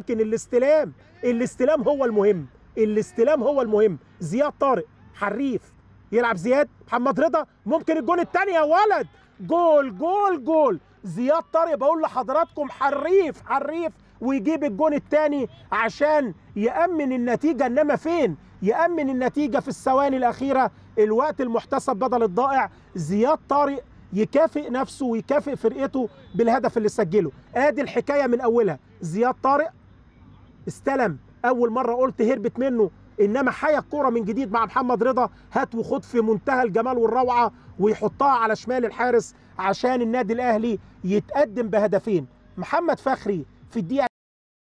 لكن الاستلام الاستلام هو المهم الاستلام هو المهم زياد طارق حريف يلعب زياد محمد رضا ممكن الجون الثاني يا ولد جول جول جول زياد طارق بقول لحضراتكم حريف حريف ويجيب الجون الثاني عشان يأمن النتيجة إنما فين؟ يأمن النتيجة في الثواني الأخيرة الوقت المحتسب بدل الضائع زياد طارق يكافئ نفسه ويكافئ فرقته بالهدف اللي سجله ادي الحكايه من اولها زياد طارق استلم اول مره قلت هربت منه انما حيا الكوره من جديد مع محمد رضا هات وخد في منتهى الجمال والروعه ويحطها على شمال الحارس عشان النادي الاهلي يتقدم بهدفين محمد فخري في الدقيقه